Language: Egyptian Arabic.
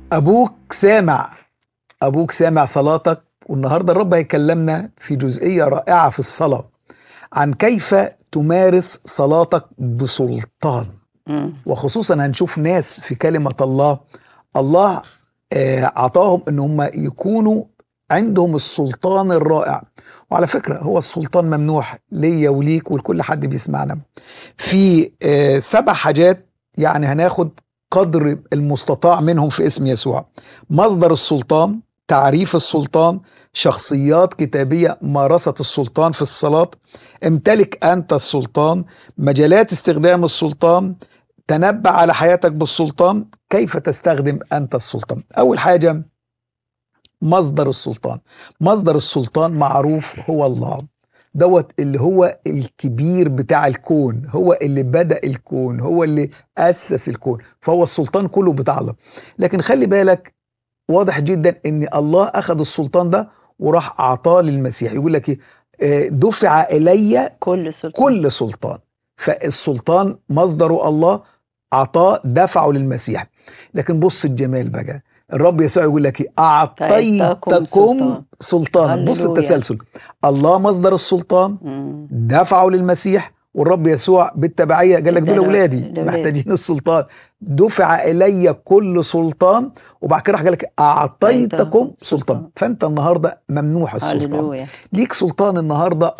ابوك سامع ابوك سامع صلاتك والنهارده الرب هيكلمنا في جزئيه رائعه في الصلاه عن كيف تمارس صلاتك بسلطان مم. وخصوصا هنشوف ناس في كلمه الله الله آه، عطاهم ان هم يكونوا عندهم السلطان الرائع وعلى فكره هو السلطان ممنوح ليا وليك ولكل حد بيسمعنا في آه، سبع حاجات يعني هناخد قدر المستطاع منهم في اسم يسوع مصدر السلطان تعريف السلطان شخصيات كتابية مارست السلطان في الصلاة امتلك أنت السلطان مجالات استخدام السلطان تنبأ على حياتك بالسلطان كيف تستخدم أنت السلطان أول حاجة مصدر السلطان مصدر السلطان معروف هو الله دوت اللي هو الكبير بتاع الكون هو اللي بدأ الكون هو اللي أسس الكون فهو السلطان كله بتاع الله لكن خلي بالك واضح جدا ان الله اخذ السلطان ده وراح اعطاه للمسيح يقول لك ايه آه، دفع الي كل سلطان كل سلطان فالسلطان مصدره الله عطاه دفعه للمسيح لكن بص الجمال بقى الرب يسوع يقول لك إيه؟ اعطيتكم أعطيتكم سلطان. سلطانا بص هللويا. التسلسل الله مصدر السلطان مم. دفعوا للمسيح والرب يسوع بالتبعية قال لك دول اداله أولادي لأولادي. محتاجين السلطان دفع إلي كل سلطان وبعد كده راح قال لك أعطيتكم أعطيتكم سلطان سلطان. فأنت النهاردة ممنوح السلطان هللويا ليك سلطان النهاردة